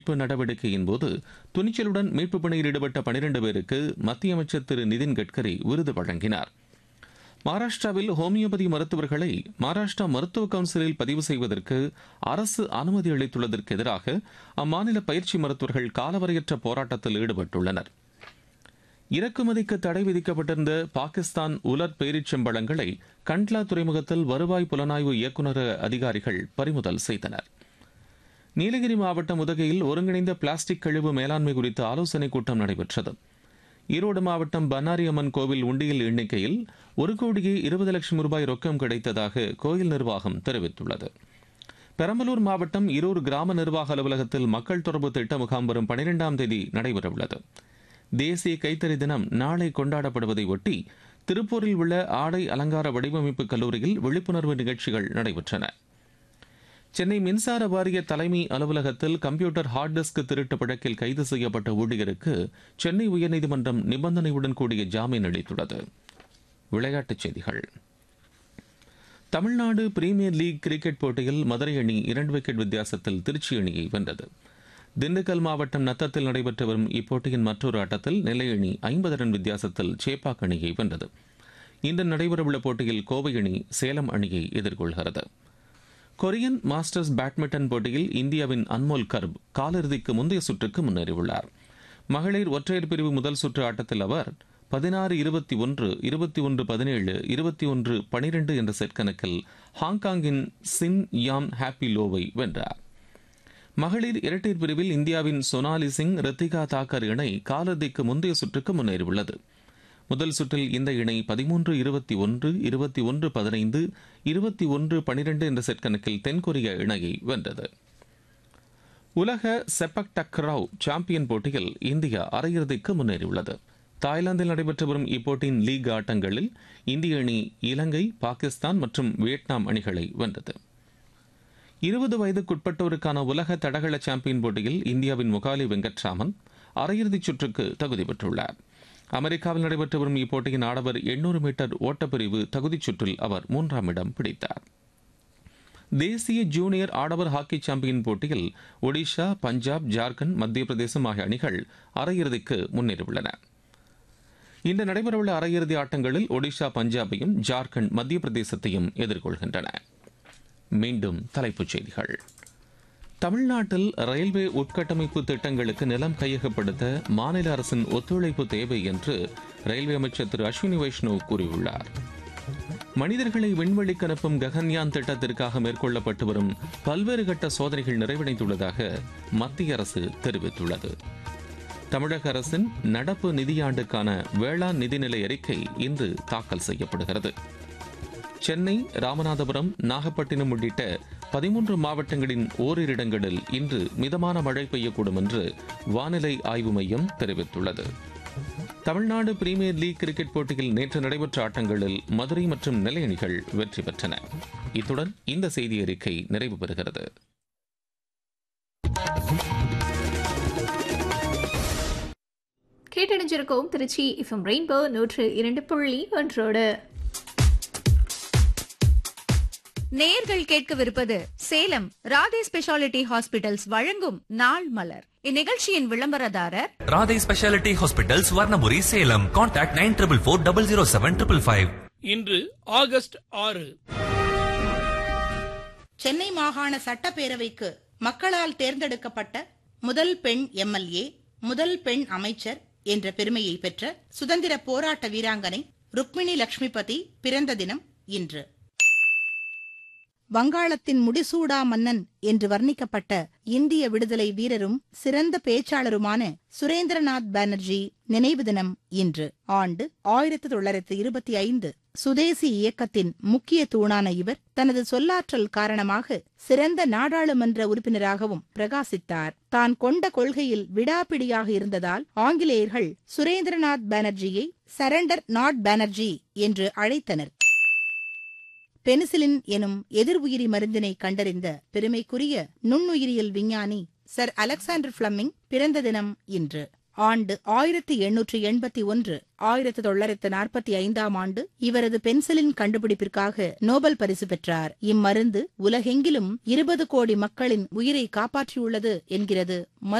மீட்பு நடவடிக்கையின் போது துணிச்சலுடன் மீட்புப் பணியில் ஈடுபட்ட பனிரெண்டு பேருக்கு மத்திய அமைச்சர் திரு நிதின் கட்கரி விருது வழங்கினார் மகாராஷ்டிராவில் ஹோமியோபதி மருத்துவர்களை மகாராஷ்டிரா மருத்துவ கவுன்சிலில் பதிவு செய்வதற்கு அரசு அனுமதி அளித்துள்ளதற்கு எதிராக அம்மாநில பயிற்சி மருத்துவர்கள் காலவரையற்ற போராட்டத்தில் ஈடுபட்டுள்ளனர் இறக்குமதிக்கு தடை விதிக்கப்பட்டிருந்த பாகிஸ்தான் உலர் பேரிச்சம்பழங்களை கண்ட்லா துறைமுகத்தில் வருவாய் புலனாய்வு இயக்குநர அதிகாரிகள் பறிமுதல் செய்தனர் நீலகிரி மாவட்டம் உதகையில் ஒருங்கிணைந்த பிளாஸ்டிக் கழிவு மேலாண்மை குறித்த ஆலோசனைக் கூட்டம் நடைபெற்றது ஈரோடு மாவட்டம் பன்னாரி அம்மன் கோவில் உண்டியல் எண்ணிக்கையில் ஒரு கோடியே இருபது லட்சம் ரூபாய் ரொக்கம் கிடைத்ததாக கோயில் நிர்வாகம் தெரிவித்துள்ளது பெரம்பலூர் மாவட்டம் இருர் கிராம நிர்வாக அலுவலகத்தில் மக்கள் தொடர்பு திட்ட முகாம் வரும் பனிரெண்டாம் தேதி நடைபெறவுள்ளது தேசிய கைத்தறி தினம் நாளை கொண்டாடப்படுவதை ஒட்டி திருப்பூரில் உள்ள ஆடை அலங்கார வடிவமைப்பு கல்லூரியில் விழிப்புணர்வு நிகழ்ச்சிகள் நடைபெற்றன சென்னை மின்சார வாரிய தலைமை அலுவலகத்தில் கம்ப்யூட்டர் ஹார்ட் டிஸ்க் திருட்டு வழக்கில் கைது செய்யப்பட்ட ஊழியருக்கு சென்னை உயர்நீதிமன்றம் நிபந்தனையுடன் கூடிய ஜாமீன் அளித்துள்ளது விளையாட்டுச் செய்திகள் தமிழ்நாடு பிரீமியர் லீக் கிரிக்கெட் போட்டியில் மதுரை அணி இரண்டு விக்கெட் வித்தியாசத்தில் திருச்சி அணியை வென்றது திண்டுக்கல் மாவட்டம் நத்தத்தில் நடைபெற்று வரும் இப்போட்டியின் மற்றொரு ஆட்டத்தில் நெல்லை அணி ஐம்பது ரன் வித்தியாசத்தில் சேப்பாக் அணியை வென்றது இன்று நடைபெறவுள்ள போட்டியில் கோவை அணி சேலம் அணியை எதிர்கொள்கிறது கொரியன் மாஸ்டர்ஸ் பேட்மிண்டன் போட்டியில் இந்தியாவின் அன்மோல் கர்ப் காலிறுதிக்கு முந்தைய சுற்றுக்கு முன்னேறியுள்ளார் மகளிர் ஒற்றையர் பிரிவு முதல் சுற்று ஆட்டத்தில் அவர் பதினாறு இருபத்தி ஒன்று இருபத்தி ஒன்று பதினேழு இருபத்தி ஒன்று பனிரெண்டு என்ற செட் கணக்கில் ஹாங்காங்கின் சின் யாம் ஹாப்பி லோவை வென்றார் மகளிர் இரட்டையர் பிரிவில் இந்தியாவின் சோனாலி சிங் ரித்திகா தாக்கர் இணை காலிறுதிக்கு முந்தைய சுற்றுக்கு முன்னேறியுள்ளது முதல் சுற்றில் இந்த இணை பதிமூன்று இருபத்தி ஒன்று இருபத்தி ஒன்று பதினைந்து இருபத்தி ஒன்று பனிரெண்டு என்ற செட் கணக்கில் தென்கொரிய இணையை வென்றது உலக செப்பக் டக்ராவ் சாம்பியன் போட்டியில் இந்தியா அரையிறுதிக்கு முன்னேறியுள்ளது தாய்லாந்தில் நடைபெற்று வரும் இப்போட்டியின் லீக் ஆட்டங்களில் இந்திய அணி இலங்கை பாகிஸ்தான் மற்றும் வியட்நாம் அணிகளை வென்றது இருபது வயதுக்குட்பட்டோருக்கான உலக தடகள சாம்பியன் போட்டியில் இந்தியாவின் முகாலி வெங்கட்ராமன் அரையிறுதிச் சுற்றுக்கு தகுதி பெற்றுள்ளார் அமெரிக்காவில் நடைபெற்று வரும் இப்போட்டியின் ஆடவர் எண்ணூறு மீட்டர் ஓட்டப்பிரிவு தகுதிச் சுற்றில் அவர் மூன்றாம் இடம் பிடித்தார் தேசிய ஜூனியர் ஆடவர் ஹாக்கி சாம்பியன் போட்டியில் ஒடிஷா பஞ்சாப் ஜார்க்கண்ட் மத்திய பிரதேசம் ஆகிய அணிகள் அரையிறுதிக்கு முன்னேறியுள்ளன இன்று நடைபெறவுள்ள அரையிறுதி ஆட்டங்களில் ஒடிஷா பஞ்சாபையும் ஜார்க்கண்ட் மத்திய பிரதேசத்தையும் எதிர்கொள்கின்றன மீண்டும் தலைப்புச் செய்திகள் தமிழ்நாட்டில் ரயில்வே உட்கட்டமைப்பு திட்டங்களுக்கு நிலம் கையகப்படுத்த மாநில அரசின் ஒத்துழைப்பு தேவை என்று ரயில்வே அமைச்சர் திரு அஸ்வினி வைஷ்ணவ் கூறியுள்ளார் மனிதர்களை விண்வெளிக்கு அனுப்பும் ககன்யான் திட்டத்திற்காக மேற்கொள்ளப்பட்டு வரும் பல்வேறு கட்ட சோதனைகள் நிறைவடைந்துள்ளதாக மத்திய அரசு தெரிவித்துள்ளது தமிழக அரசின் நடப்பு நிதியாண்டுக்கான வேளாண் நிதிநிலை அறிக்கை இன்று தாக்கல் செய்யப்படுகிறது சென்னை ராமநாதபுரம் நாகப்பட்டினம் உள்ளிட்ட பதிமூன்று மாவட்டங்களின் ஓரிரு இடங்களில் இன்று மிதமான மழை பெய்யக்கூடும் என்று வானிலை ஆய்வு மையம் தெரிவித்துள்ளது தமிழ்நாடு பிரீமியர் லீக் கிரிக்கெட் போட்டியில் நேற்று நடைபெற்ற ஆட்டங்களில் மதுரை மற்றும் நெல்லை அணிகள் வெற்றி பெற்றன இத்துடன் இந்த செய்தி அறிக்கை நிறைவு பெறுகிறது கேட்டணிஞ்சிருக்கோம் திருச்சி இஃபம் ரெயின்போ நூற்று இரண்டு புள்ளி ஒன்றோடு நேயர்கள் கேட்கவிருப்பது சேலம் ராதே ஸ்பெஷாலிட்டி ஹாஸ்பிட்டல்ஸ் வழங்கும் நாள் மலர் இந்நிகழ்ச்சியின் விளம்பரதாரர் Radhai speciality hospital Swarnapuri Salem contact nine triple four double zero seven triple five இன்று ஆகஸ்ட் ஆறு சென்னை மாகாண சட்டப்பேரவைக்கு மக்களால் தேர்ந்தெடுக்கப்பட்ட முதல் பெண் எம்எல்ஏ முதல் பெண் அமைச்சர் என்ற பெருமையை பெற்ற சுதந்திர போராட்ட வீராங்கனை ருக்மிணி லட்சுமிபதி பிறந்த தினம் இன்று வங்காளத்தின் முடிசூடா மன்னன் என்று வர்ணிக்கப்பட்ட இந்திய விடுதலை வீரரும் சிறந்த பேச்சாளருமான சுரேந்திரநாத் பானர்ஜி நினைவு தினம் இன்று ஆண்டு ஆயிரத்தி தொள்ளாயிரத்தி இருபத்தி ஐந்து சுதேசி இயக்கத்தின் முக்கிய தூணான இவர் தனது சொல்லாற்றல் காரணமாக சிறந்த நாடாளுமன்ற உறுப்பினராகவும் பிரகாசித்தார் தான் கொண்ட கொள்கையில் விடாப்பிடியாக இருந்ததால் ஆங்கிலேயர்கள் சுரேந்திரநாத் பானர்ஜியை சரண்டர் நாட் பானர்ஜி என்று அழைத்தனர் பெனிசிலின் எனும் எதிர் உயிரி மருந்தினை கண்டறிந்த பெருமைக்குரிய நுண்ணுயிரியல் விஞ்ஞானி சர் அலெக்சாண்டர் பிளமிங் பிறந்த தினம் இன்று ஆண்டு ஆயிரத்தி எண்ணூற்று எண்பத்தி ஒன்று ஆயிரத்தி தொள்ளாயிரத்து நாற்பத்தி ஐந்தாம் ஆண்டு இவரது பென்சிலின் கண்டுபிடிப்பிற்காக நோபல் பரிசு பெற்றார் இம்மருந்து உலகெங்கிலும் இருபது கோடி மக்களின் உயிரை காப்பாற்றியுள்ளது என்கிறது